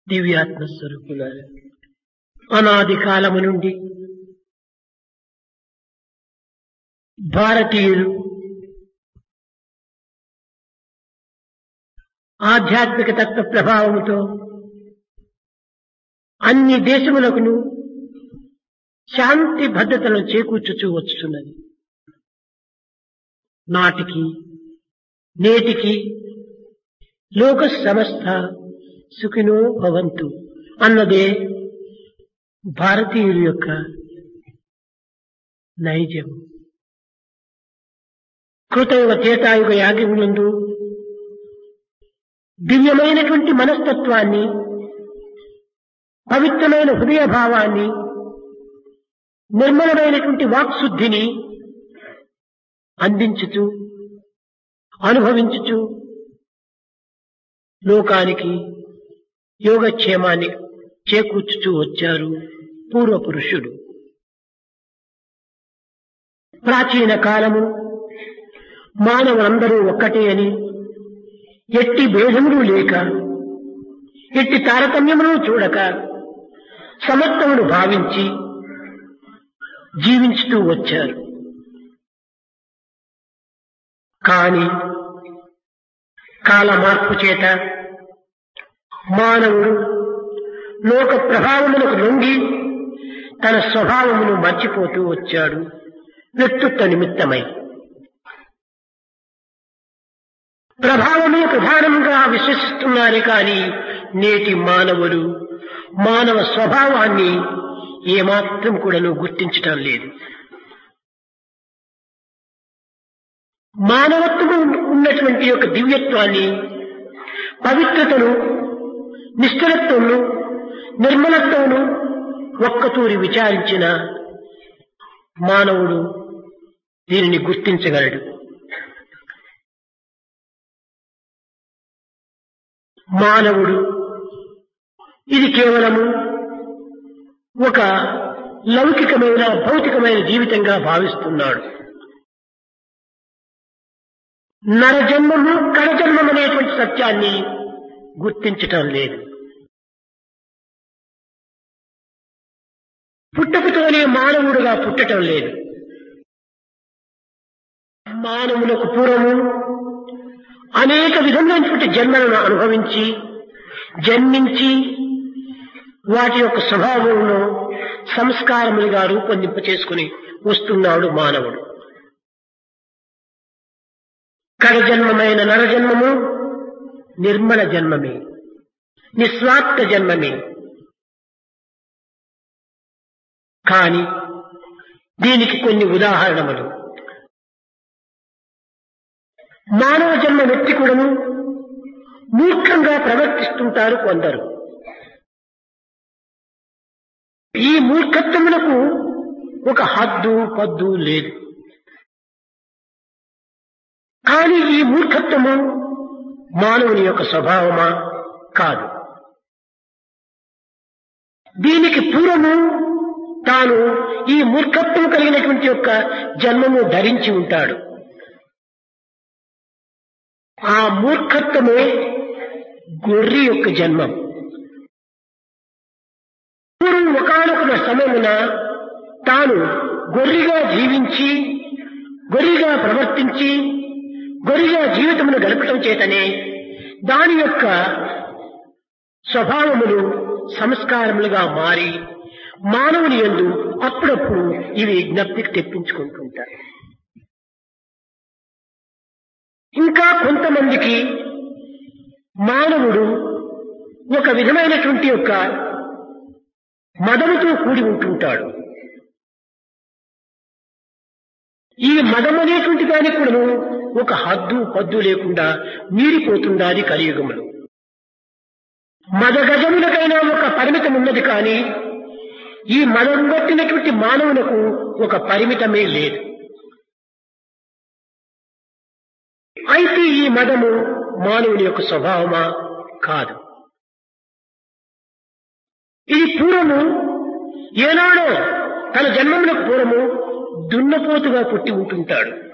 దివ్యాత్మ స్వరూపులారు అనాది కాలము నుండి భారతీయులు ఆధ్యాత్మిక తత్వ ప్రభావముతో అన్ని దేశములకును శాంతి భద్రతలను చేకూర్చుచూ వచ్చుతున్నది నాటికి నేటికి లోక సమస్త సుఖినో భవంతు అన్నదే భారతీయుల యొక్క నైజం కృతయుగ చేతాయుగ యాగములందు దివ్యమైనటువంటి మనస్తత్వాన్ని పవిత్రమైన హృదయ భావాన్ని నిర్మలమైనటువంటి వాక్శుద్ధిని అందించుచు అనుభవించుచు లోకానికి యోగక్షేమాన్ని చేకూర్చుచూ వచ్చారు పూర్వ పురుషుడు ప్రాచీన కాలము మానవులందరూ ఒక్కటే అని ఎట్టి భేదములు లేక ఎట్టి తారతమ్యమును చూడక సమత్వమును భావించి జీవించుతూ వచ్చారు కాని కాల మార్పు చేత మానవుడు లోక ప్రభావములకు లొంగి తన స్వభావమును మర్చిపోతూ వచ్చాడు వ్యక్తిత్వ నిమిత్తమై ప్రభావమే ప్రధానంగా విశ్వసిస్తున్నారు కానీ నేటి మానవులు మానవ స్వభావాన్ని ఏమాత్రం కూడాను గుర్తించటం లేదు మానవత్వం ఉన్నటువంటి యొక్క దివ్యత్వాన్ని పవిత్రతను నిష్ఠలత్వమును నిర్మలత్వమును ఒక్కతూరి విచారించిన మానవుడు దీనిని గుర్తించగలడు మానవుడు ఇది కేవలము ఒక లౌకికమైన భౌతికమైన జీవితంగా భావిస్తున్నాడు నరజన్మము కరజన్మం అనేటువంటి సత్యాన్ని గుర్తించటం లేదు పుట్టకుతోనే మానవుడుగా పుట్టటం లేదు మానవులకు పూర్వము అనేక విధమైనటువంటి జన్మలను అనుభవించి జన్మించి వాటి యొక్క స్వభావంలో సంస్కారములుగా రూపొందింప చేసుకుని వస్తున్నాడు మానవుడు కడజన్మమైన నరజన్మము నిర్మల జన్మమే నిస్వార్థ జన్మమే కాని దీనికి కొన్ని ఉదాహరణములు మానవ జన్మ వ్యక్తి కూడాను మూర్ఖంగా ప్రవర్తిస్తుంటారు కొందరు ఈ మూర్ఖత్వములకు ఒక హద్దు పద్దు లేదు కానీ ఈ మూర్ఖత్వము మానవుని యొక్క స్వభావమా కాదు దీనికి పూర్వము తాను ఈ మూర్ఖత్వం కలిగినటువంటి యొక్క జన్మము ధరించి ఉంటాడు ఆ మూర్ఖత్వమే గొర్రె యొక్క జన్మం పూర్వం ఒకనొక సమయమున తాను గొర్రెగా జీవించి గొర్రెగా ప్రవర్తించి గొర్రెగా జీవితమును గడపటం చేతనే దాని యొక్క స్వభావములు సంస్కారములుగా మారి మానవుని ఎందు అప్పుడప్పుడు ఇవి జ్ఞప్తికి తెప్పించుకుంటుంటారు ఇంకా కొంతమందికి మానవుడు ఒక విధమైనటువంటి యొక్క మదముతో కూడి ఉంటుంటాడు ఈ మదం అనేటువంటి దానికి కూడా ఒక హద్దు పద్దు లేకుండా మీరిపోతుండాలి కలియుగములు మదగజములకైనా ఒక పరిమితం ఉన్నది కానీ ఈ మదం పట్టినటువంటి మానవులకు ఒక పరిమితమే లేదు అయితే ఈ మదము మానవుని యొక్క స్వభావమా కాదు ఇది పూర్వము ఏనాడో తన జన్మములకు పూర్వము దున్నపోతుగా పుట్టి ఉంటుంటాడు